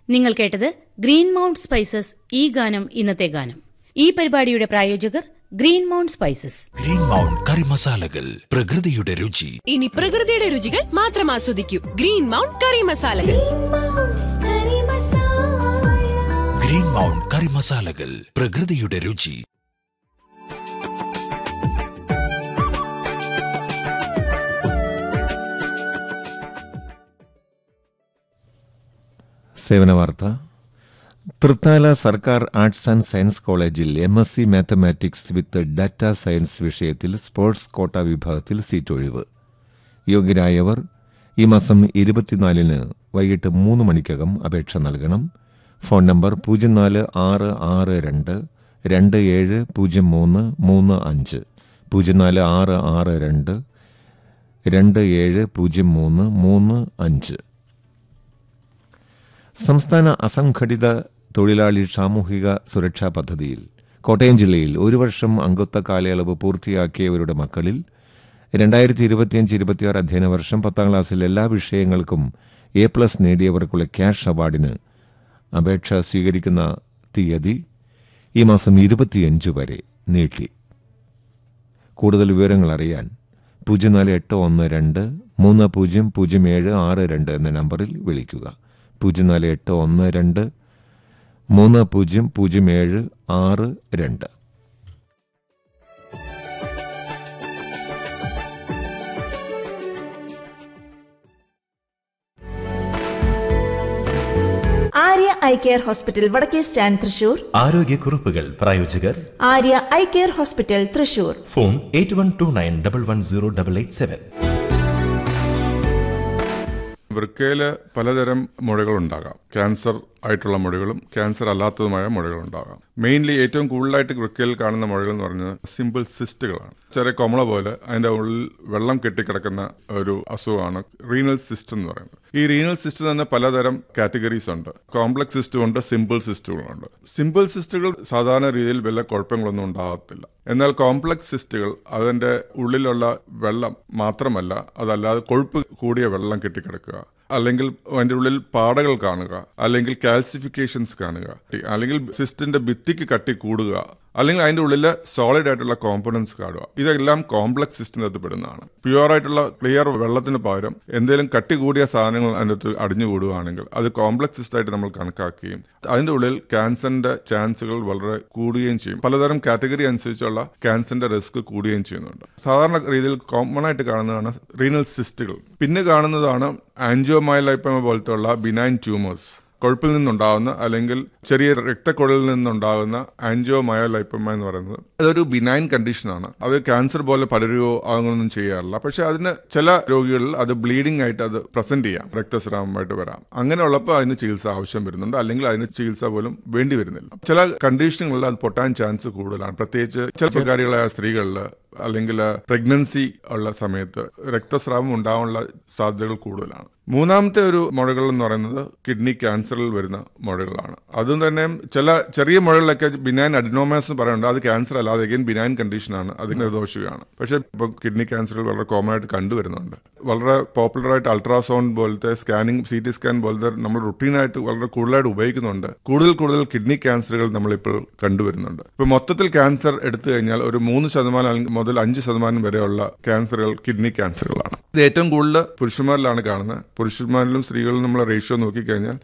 നിങ്ങൾ കേട്ടത് green Mount spices ഈ ഗാനം ഇന്നത്തെ ഗാനം ഈ പരിപാടിയുടെ പ്രായോജകർ Green Mount spices Green Mount കറി മസാലകൾ പ്രകൃതിയുടെ രുചി ഇനി പ്രകൃതിയുടെ രുചികൾ മാത്രം ആസ്വദിക്കൂ ഗ്രീൻ മൗണ്ട് കറി മസാലകൾ ഗ്രീൻ മൗണ്ട് കറി മസാലകൾ പ്രകൃതിയുടെ രുചി സേവന വാർത്ത തൃത്താല സർക്കാർ ആർട്സ് ആൻഡ് സയൻസ് കോളേജിൽ M S C mathematics with data science വിഷയത്തിൽ സ്പോർട്സ് കോട്ട വിഭാഗത്തിൽ സീറ്റ് ഒഴിവ് യോഗ്യരായവർ ഈ മാസം ഇരുപത്തിനാലിന് വൈകിട്ട് മൂന്ന് മണിക്കകം അപേക്ഷ നൽകണം ഫോൺ നമ്പർ പൂജ്യം നാല് ആറ് ആറ് രണ്ട് രണ്ട് ഏഴ് പൂജ്യം മൂന്ന് മൂന്ന് അഞ്ച് പൂജ്യം നാല് ആറ് ആറ് രണ്ട് രണ്ട് ഏഴ് പൂജ്യം മൂന്ന് മൂന്ന് അഞ്ച് സംസ്ഥാന അസംഘടിത തൊഴിലാളി സാമൂഹിക സുരക്ഷാ പദ്ധതിയിൽ കോട്ടയം ജില്ലയിൽ ഒരു വർഷം അംഗത്വ കാലയളവ് പൂർത്തിയാക്കിയവരുടെ മക്കളിൽ രണ്ടായിരത്തി ഇരുപത്തിയഞ്ച് ഇരുപത്തിയാറ് അധ്യയന വർഷം പത്താം ക്ലാസ്സിൽ എല്ലാ വിഷയങ്ങൾക്കും എ പ്ലസ് നേടിയവർക്കുള്ള ക്യാഷ് അവാർഡിന് അപേക്ഷ സ്വീകരിക്കുന്ന തീയതി ഈ മാസം ഇരുപത്തിയഞ്ച് വരെ നീട്ടി കൂടുതൽ വിവരങ്ങൾ അറിയാൻ പൂജ്യം നാല് എട്ട് ഒന്ന് രണ്ട് മൂന്ന് പൂജ്യം പൂജ്യം ഏഴ് ആറ് രണ്ട് എന്ന നമ്പറിൽ വിളിക്കുക പൂജ്യം നാല് എട്ട് ഒന്ന് രണ്ട് മൂന്ന് പൂജ്യം പൂജ്യം ഏഴ് ആറ് രണ്ട് ആര്യ ഐ കെയർ ഹോസ്പിറ്റൽ വടക്കേ സ്റ്റാൻഡ് തൃശൂർ ആരോഗ്യക്കുറിപ്പുകൾ പ്രായോജകർ Arya eye care hospital Thrissur phone eight one two nine double one zero double eight seven വൃക്കയില് പലതരം മുഴകളുണ്ടാകാം ക്യാൻസർ ആയിട്ടുള്ള മുഴകളും ക്യാൻസർ അല്ലാത്തതുമായ മുഴകളുണ്ടാകാം മെയിൻലി ഏറ്റവും കൂടുതലായിട്ട് വൃക്കയിൽ കാണുന്ന മുഴകൾ എന്ന് പറയുന്നത് സിമ്പിൾ സിസ്റ്റുകളാണ് ചെറിയ കൊമള പോലെ അതിന്റെ ഉള്ളിൽ വെള്ളം കെട്ടിക്കിടക്കുന്ന ഒരു അസുഖമാണ് റീനൽ സിസ്റ്റ് എന്ന് പറയുന്നത് ഈ റീനൽ സിസ്റ്റ് തന്നെ പലതരം കാറ്റഗറീസ് ഉണ്ട് കോംപ്ലക്സ് സിസ്റ്റും ഉണ്ട് സിമ്പിൾ സിസ്റ്റുകളുണ്ട് സിമ്പിൾ സിസ്റ്റുകൾ സാധാരണ രീതിയിൽ വല്ല കുഴപ്പങ്ങളൊന്നും ഉണ്ടാകത്തില്ല എന്നാൽ കോംപ്ലക്സ് സിസ്റ്റുകൾ അതിന്റെ ഉള്ളിലുള്ള വെള്ളം മാത്രമല്ല അതല്ലാതെ കൊഴുപ്പ് കൂടിയ വെള്ളം കെട്ടിക്കിടക്കുക അല്ലെങ്കിൽ അതിന്റെ ഉള്ളിൽ പാടകൾ കാണുക അല്ലെങ്കിൽ കാൽസിഫിക്കേഷൻസ് കാണുക അല്ലെങ്കിൽ സിസ്റ്റിന്റെ ഭിത്തിക്ക് കട്ടി കൂടുക അല്ലെങ്കിൽ അതിന്റെ ഉള്ളിൽ സോളിഡ് ആയിട്ടുള്ള കോമ്പണൻസ് കാണുക ഇതെല്ലാം കോംപ്ലക്സ് സിസ്റ്റിനകത്ത് പെടുന്നതാണ് പ്യുവർ ആയിട്ടുള്ള ക്ലിയർ വെള്ളത്തിന് പകരം എന്തെങ്കിലും കട്ടി കൂടിയ സാധനങ്ങൾ അതിൻ്റെ അകത്ത് അടിഞ്ഞുകൂടുകയാണെങ്കിൽ അത് കോംപ്ലക്സ് സിസ്റ്റായിട്ട് നമ്മൾ കണക്കാക്കുകയും അതിന്റെ ഉള്ളിൽ ക്യാൻസറിന്റെ ചാൻസുകൾ വളരെ കൂടുകയും ചെയ്യും പലതരം കാറ്റഗറി അനുസരിച്ചുള്ള ക്യാൻസറിന്റെ റിസ്ക് കൂടുകയും ചെയ്യുന്നുണ്ട് സാധാരണ രീതിയിൽ കോമൺ ആയിട്ട് കാണുന്നതാണ് റീനൽ സിസ്റ്റുകൾ പിന്നെ കാണുന്നതാണ് ആൻജിയോമൈലൈപ്പമ പോലത്തെ ഉള്ള ബിനൈൻ ട്യൂമേഴ്സ് കൊഴുപ്പിൽ നിന്നുണ്ടാകുന്ന അല്ലെങ്കിൽ ചെറിയ രക്തക്കുഴലിൽ നിന്നുണ്ടാകുന്ന ആൻജിയോമയോലൈപ്പമ എന്ന് പറയുന്നത് അതൊരു ബിനൈൻ കണ്ടീഷനാണ് അത് ക്യാൻസർ പോലെ പടരുകയോ അങ്ങനൊന്നും ചെയ്യാറില്ല പക്ഷെ അതിന് ചില രോഗികളിൽ അത് ബ്ലീഡിംഗ് ആയിട്ട് അത് പ്രസന്റ് ചെയ്യാം രക്തസ്രാവമായിട്ട് വരാം അങ്ങനെയുള്ളപ്പോൾ അതിന് ചികിത്സ ആവശ്യം വരുന്നുണ്ട് അല്ലെങ്കിൽ അതിന് ചികിത്സ പോലും വേണ്ടി വരുന്നില്ല ചില കണ്ടീഷനുകളിൽ അത് പൊട്ടാൻ ചാൻസ് കൂടുതലാണ് പ്രത്യേകിച്ച് ചില സ്വകാര്യങ്ങളായ സ്ത്രീകളിൽ അല്ലെങ്കിൽ പ്രഗ്നൻസി ഉള്ള സമയത്ത് രക്തസ്രാവം ഉണ്ടാവാനുള്ള സാധ്യതകൾ കൂടുതലാണ് മൂന്നാമത്തെ ഒരു മുഴകൾ എന്ന് പറയുന്നത് കിഡ്നി ക്യാൻസറിൽ വരുന്ന മുഴകളാണ് അതും തന്നെ ചില ചെറിയ മുഴകളിലൊക്കെ ബിനൈൻ അഡിനോമാസ് എന്ന് പറയുന്നുണ്ട് അത് ക്യാൻസർ അല്ലാതെ again ബിനൈൻ കണ്ടീഷനാണ് അതിന് ദോഷമാണ് പക്ഷേ ഇപ്പോൾ കിഡ്നി ക്യാൻസറുകൾ വളരെ കോമൺ ആയിട്ട് കണ്ടുവരുന്നുണ്ട് വളരെ പോപ്പുലർ ആയിട്ട് അൾട്രാസൗണ്ട് പോലത്തെ സ്കാനിങ് സി ടി സ്കാൻ പോലത്തെ നമ്മൾ റുട്ടീനായിട്ട് വളരെ കൂടുതലായിട്ട് ഉപയോഗിക്കുന്നുണ്ട് കൂടുതൽ കൂടുതൽ കിഡ്നി ക്യാൻസറുകൾ നമ്മളിപ്പോൾ കണ്ടുവരുന്നുണ്ട് ഇപ്പൊ മൊത്തത്തിൽ ക്യാൻസർ എടുത്തു കഴിഞ്ഞാൽ ഒരു മൂന്ന് ശതമാനം അല്ലെങ്കിൽ മുതൽ അഞ്ച് ശതമാനം വരെയുള്ള ക്യാൻസറുകൾ കിഡ്നി ക്യാൻസറുകളാണ് ഇത് ഏറ്റവും കൂടുതൽ പുരുഷന്മാരിലാണ് കാണുന്നത് പുരുഷന്മാരിലും സ്ത്രീകളിലും നമ്മൾ റേഷ്യോ നോക്കിക്കഴിഞ്ഞാൽ